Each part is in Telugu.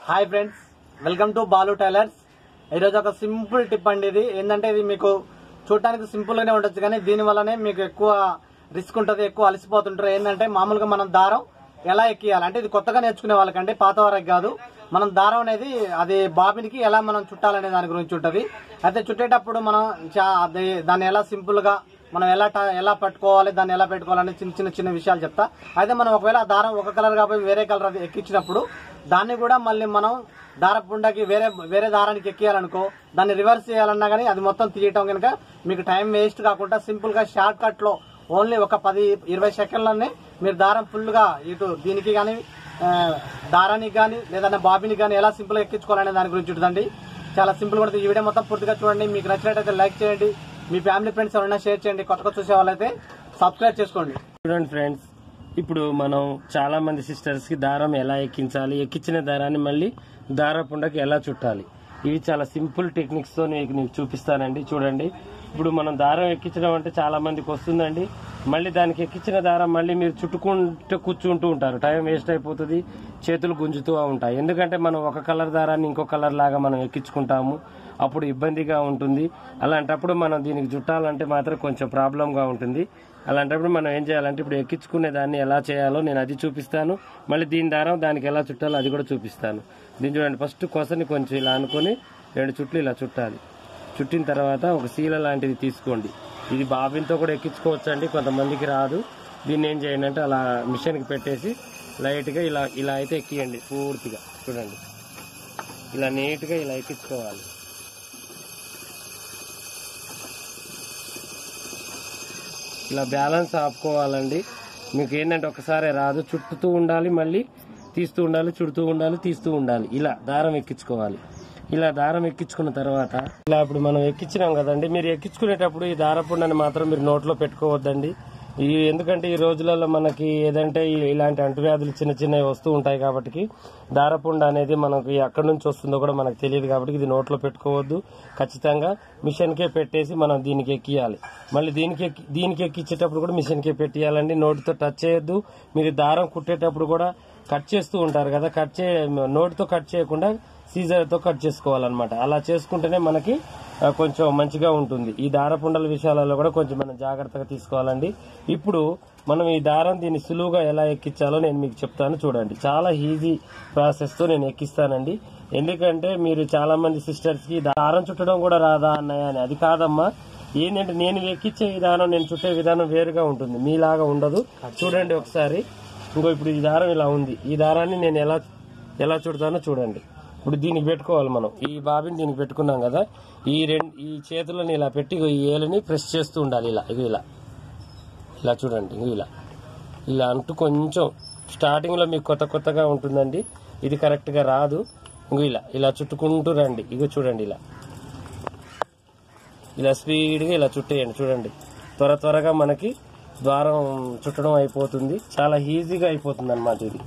hi friends welcome to Balu tailors ఈరోజు ఒక సింపుల్ టిప్ అండి ఇది ఏంటంటే ఇది మీకు చూడటానికి సింపుల్ గానే ఉండొచ్చు కానీ దీని వల్లనే మీకు ఎక్కువ రిస్క్ ఉంటుంది ఎక్కువ అలసిపోతుంటారు ఏంటంటే మామూలుగా మనం దారం ఎలా ఎక్కియాలి అంటే ఇది కొత్తగా నేర్చుకునే వాళ్ళకంటే పాత వారికి కాదు మనం దారం అనేది అది బాబినికి ఎలా మనం చుట్టాలనే దాని గురించి ఉంటుంది అయితే చుట్టేటప్పుడు మనం చా- అది దాన్ని ఎలా సింపుల్ గా మనం ఎలా ట- ఎలా పట్టుకోవాలి దాన్ని ఎలా పెట్టుకోవాలని చిన్న చిన్న చిన్న విషయాలు చెప్తా అయితే మనం ఒకవేళ ఆ దారం ఒక కలర్ కాబట్టి వేరే కలర్ అది ఎక్కించినప్పుడు దాన్ని కూడా మళ్ళీ మనం దారపుండకి వేరే వేరే దారానికి ఎక్కియాలనుకో దాన్ని రివర్స్ చేయాలన్నా కానీ అది మొత్తం తీయటం కనుక మీకు టైం వేస్ట్ కాకుండా సింపుల్ గా షార్ట్ కట్ లో ఓన్లీ ఒక పది ఇరవై సెకండ్లనే మీరు దారం ఫుల్ గా ఇటు దీనికి కానీ దారానికి కానీ లేదంటే బాబీని కానీ ఎలా సింపుల్ గా ఎక్కించుకోవాలనే దాని గురించి ఉంటుందండి చాలా సింపుల్ కూడా ఈ వీడియో మొత్తం పూర్తిగా చూడండి మీకు నచ్చినట్టయితే లైక్ చేయండి మీ ఫ్యామిలీ ఫ్రెండ్స్ ఎవరైనా షేర్ చేయండి కొత్తగా చూసే వాళ్ళైతే సబ్స్క్రైబ్ చేసుకోండి చూడండి ఫ్రెండ్స్ ఇప్పుడు మనం చాలా మంది సిస్టర్స్ కి దారం ఎలా ఎక్కించాలి ఎక్కించిన దారాన్ని మళ్ళీ దారపుండకి ఎలా చుట్టాలి ఇవి చాలా సింపుల్ టెక్నిక్స్ తో నీకు నీకు చూపిస్తానండి చూడండి ఇప్పుడు మనం దారం ఎక్కించడం అంటే చాలా మందికి వస్తుందండి మళ్ళీ దానికి ఎక్కించిన దారం మళ్ళీ మీరు చుట్టుకుంటూ కూర్చుంటూ ఉంటారు టైం వేస్ట్ అయిపోతుంది చేతులు గుంజుతూ ఉంటాయి ఎందుకంటే మనం ఒక కలర్ దారాన్ని ఇంకో కలర్ లాగా మనం ఎక్కించుకుంటాము అప్పుడు ఇబ్బందిగా ఉంటుంది అలాంటప్పుడు మనం దీనికి చుట్టాలంటే మాత్రం కొంచెం ప్రాబ్లంగా ఉంటుంది అలాంటప్పుడు మనం ఏం చేయాలంటే ఇప్పుడు ఎక్కించుకునే దాన్ని ఎలా చేయాలో నేను అది చూపిస్తాను మళ్ళీ దీని దారం దానికి ఎలా చుట్టాలో అది కూడా చూపిస్తాను దీని చూడండి ఫస్ట్ కొసని కొంచెం ఇలా అనుకొని రెండు చుట్లు ఇలా చుట్టాలి చుట్టిన తర్వాత ఒక శీల లాంటిది తీసుకోండి ఇది బాబిన్తో కూడా ఎక్కించుకోవచ్చు అండి కొంతమందికి రాదు దీన్ని ఏం చేయండి అంటే అలా మిషన్కి పెట్టేసి లైట్గా ఇలా ఇలా అయితే ఎక్కియండి పూర్తిగా చూడండి ఇలా నీట్గా ఇలా ఎక్కించుకోవాలి ఇలా బ్యాలెన్స్ ఆపుకోవాలండి మీకు ఏంటంటే ఒకసారి రాదు చుట్టుతూ ఉండాలి మళ్ళీ తీస్తూ ఉండాలి చుడుతూ ఉండాలి తీస్తూ ఉండాలి ఇలా దారం ఎక్కించుకోవాలి ఇలా దారం ఎక్కించుకున్న తర్వాత ఇలా ఇప్పుడు మనం ఎక్కించినాం కదండి మీరు ఎక్కించుకునేటప్పుడు ఈ దారపుండని మాత్రం మీరు నోట్లో పెట్టుకోవద్దండి ఈ ఎందుకంటే ఈ రోజులలో మనకి ఏదంటే ఈ- ఇలాంటి అంటువ్యాధులు చిన్న చిన్నవి వస్తూ ఉంటాయి కాబట్టి దారపుండ అనేది మనకి ఎక్కడి నుంచి వస్తుందో కూడా మనకు తెలియదు కాబట్టి ఇది నోట్లో పెట్టుకోవద్దు ఖచ్చితంగా మిషన్కే పెట్టేసి మనం దీనికి ఎక్కియాలి మళ్ళీ దీనికి ఎక్కి- దీనికి ఎక్కించేటప్పుడు కూడా మిషన్కే పెట్టియాలండి నోటితో టచ్ చేయొద్దు మీరు దారం కుట్టేటప్పుడు కూడా కట్ చేస్తూ ఉంటారు కదా కట్ చే నోటితో కట్ చేయకుండా సీజర్తో కట్ చేసుకోవాలన్నమాట అలా చేసుకుంటేనే మనకి ఆ, కొంచెం మంచిగా ఉంటుంది ఈ దారపుండల విషయాలలో కూడా కొంచెం మనం జాగ్రత్తగా తీసుకోవాలండి ఇప్పుడు మనం ఈ దారం దీన్ని సులువుగా ఎలా ఎక్కించాలో నేను మీకు చెప్తాను చూడండి చాలా ఈజీ ప్రాసెస్ తో నేను ఎక్కిస్తానండి ఎందుకంటే మీరు చాలా మంది సిస్టర్స్ కి దారం చుట్టడం కూడా రాదా అన్నయ్య అని అది కాదమ్మా ఏంటంటే నేను ఎక్కించే విధానం నేను చుట్టే విధానం వేరుగా ఉంటుంది మీలాగా ఉండదు చూడండి ఒకసారి ఇంకో ఇప్పుడు ఈ దారం ఇలా ఉంది ఈ దారాన్ని నేను ఎలా ఎలా చుడతానో చూడండి ఇప్పుడు దీనికి పెట్టుకోవాలి మనం ఈ బాబిని దీనికి పెట్టుకున్నాం కదా ఈ రెండు ఈ చేతులను ఇలా పెట్టి ఇగో ఈ ఏలుని ప్రెస్ చేస్తూ ఉండాలి ఇలా ఇది ఇలా ఇలా చూడండి ఇగో ఇలా ఇలా అంటూ కొంచెం స్టార్టింగ్ లో మీకు కొత్త కొత్తగా ఉంటుందండి ఇది కరెక్ట్ గా రాదు ఇంకో ఇలా ఇలా చుట్టుకుంటూ రండి ఇగో చూడండి ఇలా ఇలా స్పీడ్గా ఇలా చుట్టేయండి చూడండి త్వర త్వరగా మనకి ద్వారం చుట్టడం అయిపోతుంది చాలా ఈజీగా అయిపోతుంది అనమాట ఇది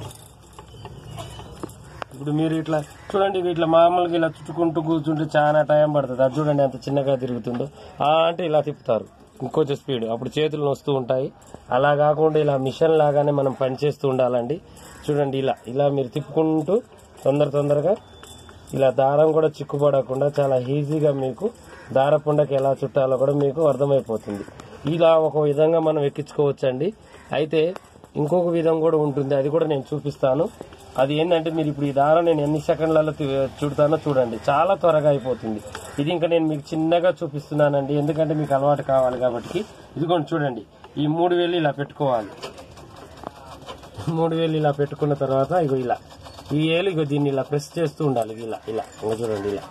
ఇప్పుడు మీరు ఇట్లా చూడండి ఇది ఇట్లా మామూలుగా ఇలా చుట్టుకుంటూ కూర్చుంటే చాలా టైం పడుతుంది అది చూడండి ఎంత చిన్నగా తిరుగుతుందో ఆ అంటే ఇలా తిప్పుతారు ఇంకొంచెం స్పీడ్ అప్పుడు చేతులు వస్తూ ఉంటాయి అలా కాకుండా ఇలా మిషన్ లాగానే మనం పని చేస్తూ ఉండాలండి చూడండి ఇలా ఇలా మీరు తిప్పుకుంటూ తొందర తొందరగా ఇలా దారం కూడా చిక్కుపడకుండా చాలా ఈజీగా మీకు దారపుండకి ఎలా చుట్టాలో కూడా మీకు అర్థమైపోతుంది ఇలా ఒక విధంగా మనం ఎక్కించుకోవచ్చండి అయితే ఇంకొక విధం కూడా ఉంటుంది అది కూడా నేను చూపిస్తాను అది ఏంటంటే మీరు ఇప్పుడు ఈ దారం నేను ఎన్ని సెకండ్లలో తి- చుడతానో చూడండి చాలా త్వరగా అయిపోతుంది ఇది ఇంకా నేను మీకు చిన్నగా చూపిస్తున్నానండి ఎందుకంటే మీకు అలవాటు కావాలి కాబట్టి ఇదిగోండి చూడండి ఈ మూడు వేలు ఇలా పెట్టుకోవాలి మూడు వేలు ఇలా పెట్టుకున్న తర్వాత ఇగో ఇలా ఈ ఏలు ఇగో దీన్ని ఇలా ప్రెస్ చేస్తూ ఉండాలి ఇలా ఇలా ఇంకా చూడండి ఇలా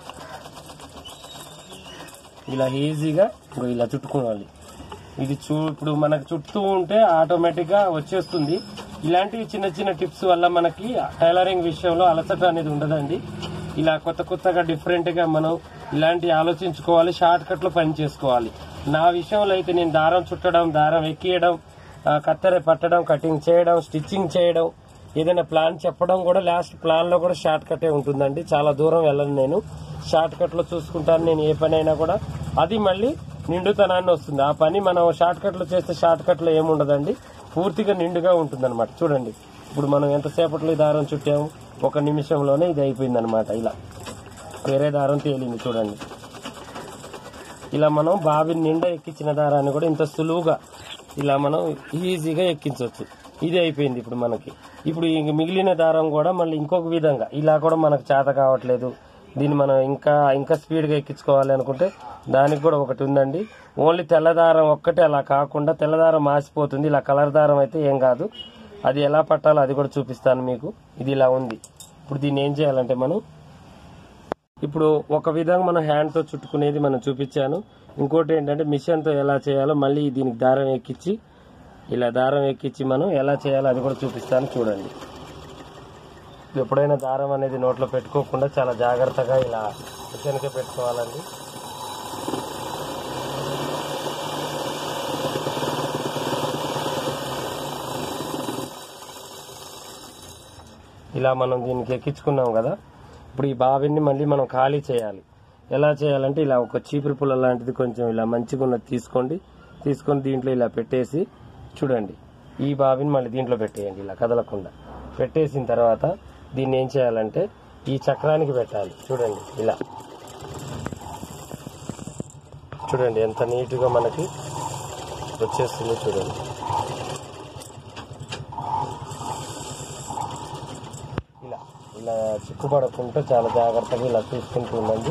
ఇలా ఈజీగా ఇగో ఇలా చుట్టుకోవాలి ఇది చూ ఇప్పుడు మనకు చుట్టూ ఉంటే ఆటోమేటిక్ గా వచ్చేస్తుంది ఇలాంటి చిన్న చిన్న టిప్స్ వల్ల మనకి టైలరింగ్ విషయంలో అలసట అనేది ఉండదండి ఇలా కొత్త కొత్తగా డిఫరెంట్ గా మనం ఇలాంటి ఆలోచించుకోవాలి షార్ట్ కట్ లో పని చేసుకోవాలి నా విషయంలో అయితే నేను దారం చుట్టడం దారం ఎక్కియడం ఆ, కత్తెర పట్టడం కటింగ్ చేయడం స్టిచ్చింగ్ చేయడం ఏదైనా ప్లాన్ చెప్పడం కూడా లాస్ట్ ప్లాన్ లో కూడా షార్ట్ కటే ఉంటుందండి చాలా దూరం వెళ్ళను నేను షార్ట్ కట్ లో చూసుకుంటాను నేను ఏ పని అయినా కూడా అది మళ్ళీ నిండుతనాన్ని వస్తుంది ఆ పని మనం షార్ట్ కట్ లో చేస్తే షార్ట్ కట్ లో ఏముండదండి పూర్తిగా నిండుగా ఉంటుంది చూడండి ఇప్పుడు మనం ఎంతసేపట్లో ఈ దారం చుట్టాము ఒక నిమిషంలోనే ఇది అయిపోయింది అనమాట ఇలా వేరే దారం తేలింది చూడండి ఇలా మనం బావిని నిండా ఎక్కించిన దారాన్ని కూడా ఇంత సులువుగా ఇలా మనం ఈజీగా ఎక్కించవచ్చు ఇది అయిపోయింది ఇప్పుడు మనకి ఇప్పుడు ఇంక మిగిలిన దారం కూడా మళ్ళీ ఇంకొక విధంగా ఇలా కూడా మనకు చేత కావట్లేదు దీన్ని మనం ఇంకా ఇంకా స్పీడ్గా ఎక్కించుకోవాలి అనుకుంటే దానికి కూడా ఒకటి ఉందండి ఓన్లీ తెల్లదారం ఒక్కటే అలా కాకుండా తెల్లదారం మాసిపోతుంది ఇలా కలర్ దారం అయితే ఏం కాదు అది ఎలా పట్టాలో అది కూడా చూపిస్తాను మీకు ఇది ఇలా ఉంది ఇప్పుడు దీన్ని ఏం చేయాలంటే మనం ఇప్పుడు ఒక విధంగా మనం హ్యాండ్ తో చుట్టుకునేది మనం చూపించాను ఇంకోటి ఏంటంటే మిషన్ తో ఎలా చేయాలో మళ్ళీ దీనికి దారం ఎక్కించి ఇలా దారం ఎక్కించి మనం ఎలా చేయాలో అది కూడా చూపిస్తాను చూడండి ఎప్పుడైనా దారం అనేది నోట్లో పెట్టుకోకుండా చాలా జాగ్రత్తగా ఇలా మిషన్కే పెట్టుకోవాలండి ఇలా మనం దీనికి ఎక్కించుకున్నాం కదా ఇప్పుడు ఈ బావిని మళ్ళీ మనం ఖాళీ చేయాలి ఎలా చేయాలంటే ఇలా ఒక చీపురు పుల్ల లాంటిది కొంచెం ఇలా మంచిగా ఉన్నది తీసుకోండి తీసుకొని దీంట్లో ఇలా పెట్టేసి చూడండి ఈ బావిని మళ్ళీ దీంట్లో పెట్టేయండి ఇలా కదలకుండా పెట్టేసిన తర్వాత దీన్ని ఏం చేయాలంటే ఈ చక్రానికి పెట్టాలి చూడండి ఇలా చూడండి ఎంత నీట్గా మనకి వచ్చేస్తుంది చూడండి ఇలా ఇలా చిక్కుపడకుండా చాలా జాగ్రత్తగా ఇలా చూసుకుంటూ ఉండండి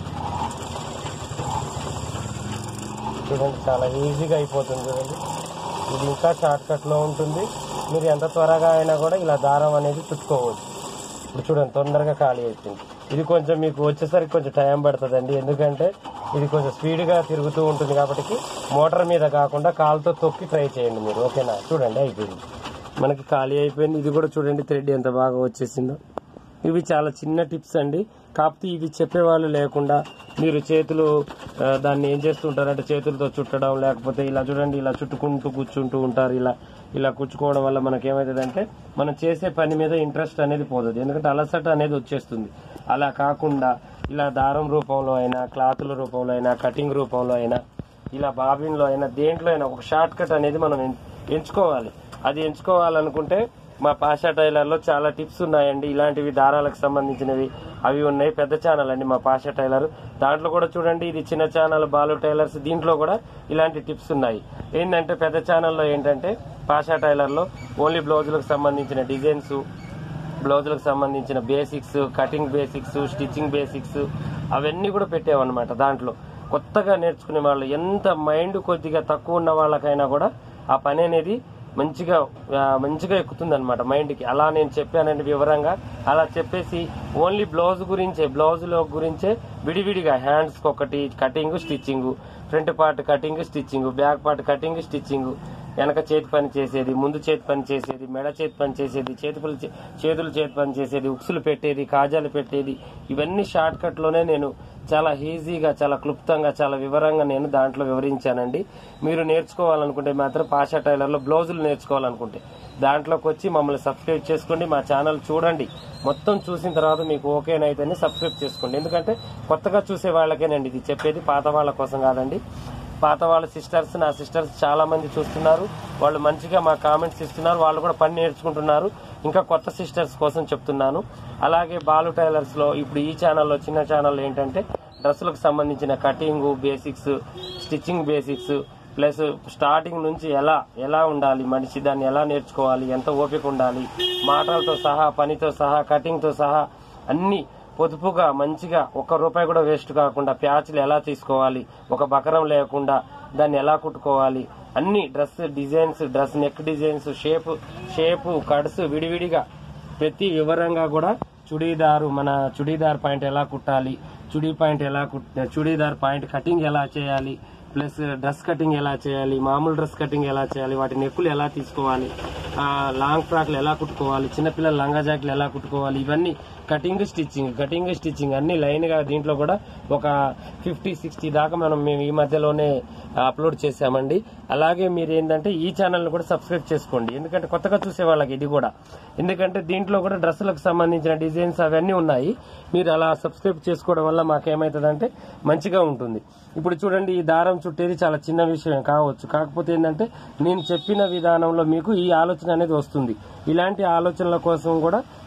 చూడండి చాలా ఈజీగా అయిపోతుంది చూడండి ఇది ఇంకా షార్ట్ కట్ లో ఉంటుంది మీరు ఎంత త్వరగా అయినా కూడా ఇలా దారం అనేది చుట్టుకోవచ్చు ఇప్పుడు చూడండి తొందరగా ఖాళీ అయిపోయింది ఇది కొంచెం మీకు వచ్చేసరికి కొంచెం టైం పడుతుందండి ఎందుకంటే ఇది కొంచెం స్పీడ్గా తిరుగుతూ ఉంటుంది కాబట్టి మోటార్ మీద కాకుండా కాలుతో తొక్కి ట్రై చేయండి మీరు ఓకేనా చూడండి అయిపోయింది మనకి ఖాళీ అయిపోయింది ఇది కూడా చూడండి థ్రెడ్ ఎంత బాగా వచ్చేసిందో ఇవి చాలా చిన్న టిప్స్ అండి కాకపోతే ఇవి చెప్పేవాళ్ళు లేకుండా మీరు చేతులు ఆ, దాన్ని ఏం చేస్తుంటారంటే చేతులతో చుట్టడం లేకపోతే ఇలా చూడండి ఇలా చుట్టుకుంటూ కూర్చుంటూ ఉంటారు ఇలా ఇలా కూర్చుకోవడం వల్ల మనకి ఏమవుతుందంటే మనం చేసే పని మీద ఇంట్రెస్ట్ అనేది పోతుంది ఎందుకంటే అలసట అనేది వచ్చేస్తుంది అలా కాకుండా ఇలా దారం రూపంలో అయినా క్లాతుల రూపంలో అయినా కటింగ్ రూపంలో అయినా ఇలా బాబిన్లో అయినా దేంట్లో అయినా ఒక షార్ట్ కట్ అనేది మనం ఎన్- ఎంచుకోవాలి అది ఎంచుకోవాలనుకుంటే మా పాషా టైలర్లో చాలా టిప్స్ ఉన్నాయండి ఇలాంటివి దారాలకు సంబంధించినవి అవి ఉన్నాయి పెద్ద ఛానల్ అండి మా పాషా టైలర్ దాంట్లో కూడా చూడండి ఇది చిన్న ఛానల్ బాలు టైలర్స్ దీంట్లో కూడా ఇలాంటి టిప్స్ ఉన్నాయి ఏంటంటే పెద్ద ఛానల్లో ఏంటంటే పాషా టైలర్లో ఓన్లీ బ్లౌజులకు సంబంధించిన డిజైన్స్ బ్లౌజులకు సంబంధించిన basics cutting basics stitching basics అవన్నీ కూడా పెట్టామన్నమాట దాంట్లో కొత్తగా నేర్చుకునే వాళ్ళు ఎంత మైండ్ కొద్దిగా తక్కువ ఉన్న వాళ్ళకైనా కూడా ఆ పని అనేది మంచిగా ఆ, మంచిగా ఎక్కుతుంది అనమాట మైండ్కి అలా నేను చెప్పానండి వివరంగా అలా చెప్పేసి ఓన్లీ బ్లౌజ్ గురించే బ్లౌజుల గురించే విడివిడిగా హ్యాండ్స్ ఒకటి cutting stitching front part cutting stitching back part cutting stitching వెనక చేతి పని చేసేది ముందు చేతి పని చేసేది మెడ చేతి పని చేసేది చేతులు చేతులు చేతి పని చేసేది ఉక్సులు పెట్టేది కాజాలు పెట్టేది ఇవన్నీ షార్ట్ కట్ లోనే నేను చాలా ఈజీగా చాలా క్లుప్తంగా చాలా వివరంగా నేను దాంట్లో వివరించానండి మీరు నేర్చుకోవాలనుకుంటే మాత్రం పాషా టైలర్లో బ్లౌజులు నేర్చుకోవాలనుకుంటే దాంట్లోకి వచ్చి మమ్మల్ని సబ్స్క్రైబ్ చేసుకోండి మా ఛానల్ చూడండి మొత్తం చూసిన తర్వాత మీకు ఓకేనైతేనే సబ్స్క్రైబ్ చేసుకోండి ఎందుకంటే కొత్తగా చూసే వాళ్ళకేనండి ఇది చెప్పేది పాత వాళ్ళ కోసం కాదండి పాత వాళ్ళ సిస్టర్స్ నా సిస్టర్స్ చాలా మంది చూస్తున్నారు వాళ్ళు మంచిగా మా కామెంట్స్ ఇస్తున్నారు వాళ్ళు కూడా పని నేర్చుకుంటున్నారు ఇంకా కొత్త సిస్టర్స్ కోసం చెప్తున్నాను అలాగే బాలు టైలర్స్ లో ఇప్పుడు ఈ ఛానల్లో చిన్న ఛానల్లో ఏంటంటే డ్రెస్సులకు సంబంధించిన cutting basics stitching basics plus starting నుంచి ఎలా ఎలా ఉండాలి మనిషి దాన్ని ఎలా నేర్చుకోవాలి ఎంత ఓపిక ఉండాలి మాటలతో సహా పనితో సహా కటింగ్ తో సహా అన్ని పొదుపుగా మంచిగా ఒక్క రూపాయి కూడా వేస్ట్ కాకుండా ప్యాచ్లు ఎలా తీసుకోవాలి ఒక బకరం లేకుండా దాన్ని ఎలా కుట్టుకోవాలి అన్ని dress designs dress neck designs shape shape cuts విడివిడిగా ప్రతి వివరంగా కూడా చుడీదారు మన చుడీదార్ పాయింట్ ఎలా కుట్టాలి చుడీ పాయింట్ ఎలా కుట్ చుడీదార్ పాయింట్ కటింగ్ ఎలా చేయాలి ప్లస్ డ్రెస్ కటింగ్ ఎలా చేయాలి మామూలు డ్రెస్ కటింగ్ ఎలా చేయాలి వాటి నెక్కులు ఎలా తీసుకోవాలి ఆ, లాంగ్ ఫ్రాక్లు ఎలా కుట్టుకోవాలి చిన్నపిల్లల లంగా జాకెట్లు ఎలా కుట్టుకోవాలి ఇవన్నీ cutting stitching cutting stitching line లైన్ గా దీంట్లో కూడా ఒక ఫిఫ్టీ సిక్స్టీ దాకా మనం మేము ఈ మధ్యలోనే అప్లోడ్ చేశామండి అలాగే మీరు ఏంటంటే ఈ ఛానల్ కూడా సబ్స్క్రైబ్ చేసుకోండి ఎందుకంటే కొత్తగా చూసే వాళ్ళకి ఇది కూడా ఎందుకంటే దీంట్లో కూడా డ్రెస్సులకు సంబంధించిన డిజైన్స్ అవన్నీ ఉన్నాయి మీరు అలా సబ్స్క్రైబ్ చేసుకోవడం వల్ల మాకేమవుతుందంటే మంచిగా ఉంటుంది ఇప్పుడు చూడండి ఈ దారం చుట్టేది చాలా చిన్న విషయం కావచ్చు కాకపోతే ఏంటంటే నేను చెప్పిన విధానంలో మీకు ఈ ఆలోచన అనేది వస్తుంది ఇలాంటి ఆలోచనల కోసం కూడా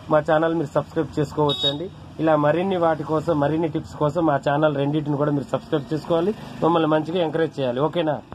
మా ఛానల్ మీరు సబ్స్క్రైబ్ చేసుకోవచ్చండి ఇలా మరిన్ని వాటి కోసం మరిన్ని టిప్స్ కోసం మా ఛానల్ రెండింటిని కూడా మీరు సబ్స్క్రైబ్ చేసుకోవాలి మమ్మల్ని మంచిగా ఎంకరేజ్ చేయాలి ఓకేనా